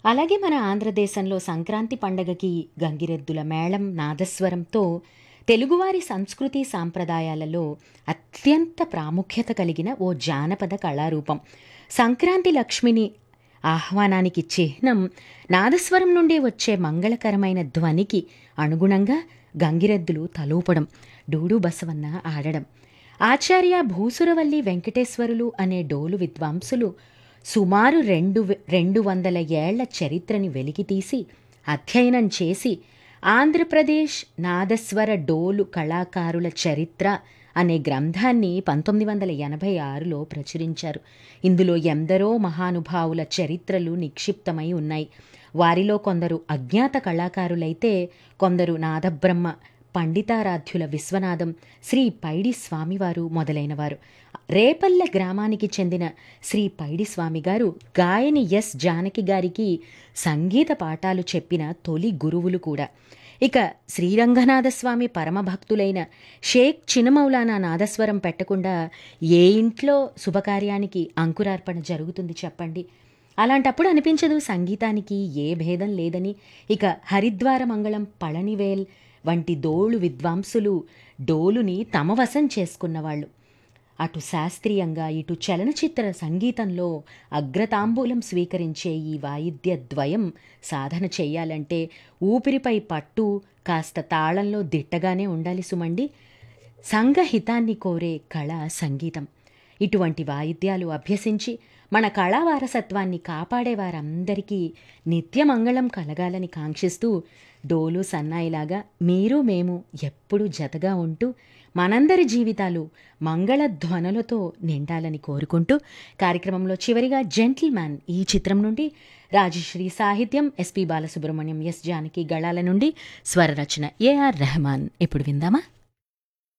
అలాగే మన ఆంధ్రదేశంలో సంక్రాంతి పండగకి గంగిరెద్దుల మేళం నాదస్వరంతో తెలుగువారి సంస్కృతి సాంప్రదాయాలలో అత్యంత ప్రాముఖ్యత కలిగిన ఓ జానపద కళారూపం సంక్రాంతి లక్ష్మిని ఆహ్వానానికి చిహ్నం నాదస్వరం నుండి వచ్చే మంగళకరమైన ధ్వనికి అనుగుణంగా గంగిరెద్దులు తలూపడం డూడు బసవన్న ఆడడం ఆచార్య భూసురవల్లి వెంకటేశ్వరులు అనే డోలు విద్వాంసులు సుమారు రెండు వె- రెండు వందల ఏళ్ల చరిత్రని వెలికితీసి అధ్యయనం చేసి ఆంధ్రప్రదేశ్ నాదస్వర డోలు కళాకారుల చరిత్ర అనే గ్రంథాన్ని పంతొమ్మిది వందల ఎనభై ఆరులో ప్రచురించారు ఇందులో ఎందరో మహానుభావుల చరిత్రలు నిక్షిప్తమై ఉన్నాయి వారిలో కొందరు అజ్ఞాత కళాకారులైతే కొందరు నాదబ్రహ్మ పండితారాధ్యుల విశ్వనాథం శ్రీ పైడి స్వామివారు మొదలైనవారు రేపల్లె గ్రామానికి చెందిన శ్రీ పైడి స్వామి గారు గాయని ఎస్ జానకి గారికి సంగీత పాఠాలు చెప్పిన తొలి గురువులు కూడా ఇక శ్రీరంగనాథ స్వామి పరమభక్తులైన షేక్ చినమౌలానా నాదస్వరం పెట్టకుండా ఏ ఇంట్లో శుభకార్యానికి అంకురార్పణ జరుగుతుంది చెప్పండి అలాంటప్పుడు అనిపించదు సంగీతానికి ఏ భేదం లేదని ఇక హరిద్వార మంగళం పళనివేల్ వంటి దోళు విద్వాంసులు డోలుని తమ వశం చేసుకున్నవాళ్ళు అటు శాస్త్రీయంగా ఇటు చలనచిత్ర సంగీతంలో అగ్రతాంబూలం స్వీకరించే ఈ వాయిద్య ద్వయం సాధన చేయాలంటే ఊపిరిపై పట్టు కాస్త తాళంలో దిట్టగానే ఉండాలి సుమండి సంఘహితాన్ని కోరే కళ సంగీతం ఇటువంటి వాయిద్యాలు అభ్యసించి మన కళా వారసత్వాన్ని కాపాడే వారందరికీ నిత్యమంగళం కలగాలని కాంక్షిస్తూ డోలు సన్నాయిలాగా మీరు మేము ఎప్పుడూ జతగా ఉంటూ మనందరి జీవితాలు మంగళధ్వనులతో నిండాలని కోరుకుంటూ కార్యక్రమంలో చివరిగా జెంటిల్ మ్యాన్ ఈ చిత్రం నుండి రాజశ్రీ సాహిత్యం ఎస్పి బాలసుబ్రహ్మణ్యం ఎస్ జానకి గళాల నుండి స్వరరచన ఏఆర్ రెహమాన్ ఇప్పుడు విందామా